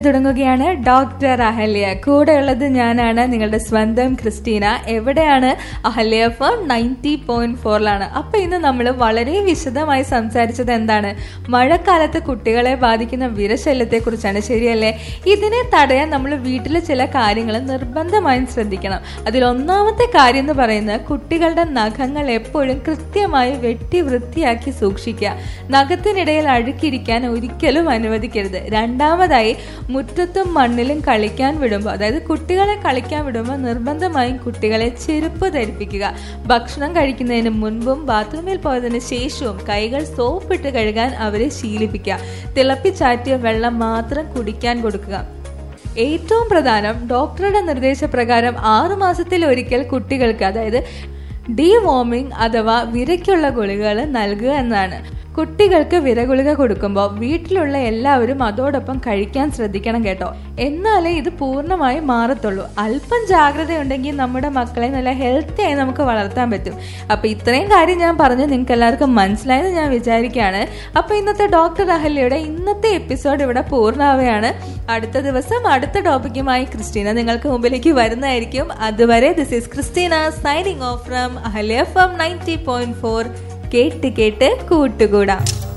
തുടങ്ങുകയാണ് ഡോക്ടർ അഹല്യ കൂടെയുള്ളത് ഞാനാണ് നിങ്ങളുടെ സ്വന്തം ക്രിസ്റ്റീന എവിടെയാണ് അഹല്യ ഫോൺ നയൻറ്റി പോയിന്റ് ഫോറിലാണ് അപ്പൊ ഇന്ന് നമ്മൾ വളരെ വിശദമായി സംസാരിച്ചത് എന്താണ് മഴക്കാലത്ത് കുട്ടികളെ ബാധിക്കുന്ന വിരശല്യത്തെ കുറിച്ചാണ് ശരിയല്ലേ ഇതിനെ തടയാൻ നമ്മൾ വീട്ടിലെ ചില കാര്യങ്ങൾ നിർബന്ധമായും ശ്രദ്ധിക്കണം അതിൽ ഒന്നാമത്തെ കാര്യം എന്ന് പറയുന്നത് കുട്ടികളുടെ നഖങ്ങൾ എപ്പോഴും കൃത്യമായി വെട്ടി വൃത്തിയാക്കി സൂക്ഷിക്കുക നഖത്തിനിടയിൽ അഴുക്കിരിക്കാൻ ഒരിക്കലും അനുവദിക്കരുത് രണ്ടാമതായി മുറ്റത്തും മണ്ണിലും കളിക്കാൻ വിടുമ്പോൾ അതായത് കുട്ടികളെ കളിക്കാൻ വിടുമ്പോൾ നിർബന്ധമായും കുട്ടികളെ ചെരുപ്പ് ധരിപ്പിക്കുക ഭക്ഷണം കഴിക്കുന്നതിന് മുൻപും ബാത്റൂമിൽ പോയതിനു ശേഷവും കൈകൾ സോപ്പിട്ട് കഴുകാൻ അവരെ ശീലിപ്പിക്കുക തിളപ്പിച്ചാറ്റിയ വെള്ളം മാത്രം കുടിക്കാൻ കൊടുക്കുക ഏറ്റവും പ്രധാനം ഡോക്ടറുടെ നിർദ്ദേശപ്രകാരം ആറു മാസത്തിൽ ഒരിക്കൽ കുട്ടികൾക്ക് അതായത് ഡീവോമിംഗ് അഥവാ വിരയ്ക്കുള്ള ഗുളികകൾ നൽകുക എന്നാണ് കുട്ടികൾക്ക് വിരഗുളിക കൊടുക്കുമ്പോൾ വീട്ടിലുള്ള എല്ലാവരും അതോടൊപ്പം കഴിക്കാൻ ശ്രദ്ധിക്കണം കേട്ടോ എന്നാലേ ഇത് പൂർണ്ണമായും മാറത്തുള്ളൂ അല്പം ജാഗ്രതയുണ്ടെങ്കിൽ നമ്മുടെ മക്കളെ നല്ല ഹെൽത്തി ആയി നമുക്ക് വളർത്താൻ പറ്റും അപ്പൊ ഇത്രയും കാര്യം ഞാൻ പറഞ്ഞു നിങ്ങൾക്ക് എല്ലാവർക്കും മനസ്സിലായെന്ന് ഞാൻ വിചാരിക്കുകയാണ് അപ്പൊ ഇന്നത്തെ ഡോക്ടർ അഹല്യയുടെ ഇന്നത്തെ എപ്പിസോഡ് ഇവിടെ പൂർണ്ണമാവുകയാണ് അടുത്ത ദിവസം അടുത്ത ടോപ്പിക്കുമായി ക്രിസ്റ്റീന നിങ്ങൾക്ക് മുമ്പിലേക്ക് വരുന്നതായിരിക്കും അതുവരെ this is Christina signing off from Ahalya from ninety point four കേട്ട് കേട്ട് കൂട്ടുകൂടാം